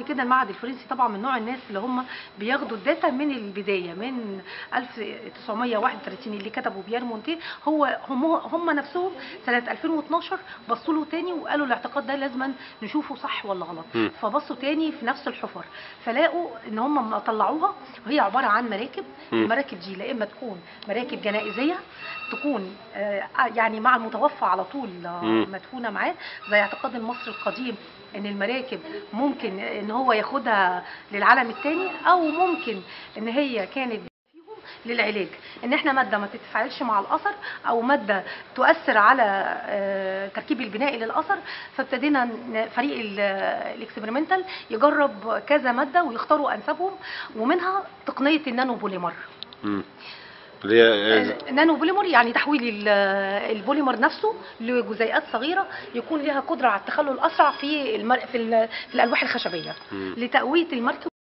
كده المعهد الفرنسي طبعا من نوع الناس اللي هم بياخدوا الداتا من البدايه من 1931 اللي كتبوا بيير مونتي هو هم هم نفسهم سنه 2012 بصوا له تاني وقالوا الاعتقاد ده لازم نشوفه صح ولا غلط مم. فبصوا تاني في نفس الحفر فلاقوا ان هم لما طلعوها وهي عباره عن مراكب مم. المراكب دي لا اما تكون مراكب جنائزيه تكون آه، يعني مع المتوفى على طول آه، مم. مدفونه معاه زي اعتقاد المصري القديم ان المراكب ممكن ان هو ياخدها للعالم الثاني او ممكن ان هي كانت فيهم للعلاج ان احنا ماده ما تتفاعلش مع الاثر او ماده تؤثر على آه، تركيب البنائي للاثر فابتدينا ن- فريق ال- الاكسبيرمنتال يجرب كذا ماده ويختاروا انسبهم ومنها تقنيه النانو بوليمر مم. اللي هي نانو بوليمر يعني تحويل ال- البوليمر نفسه لجزيئات صغيره يكون لها قدره على التخلل اسرع في المر... في, ال... في الالواح الخشبيه مم. لتقويه المركب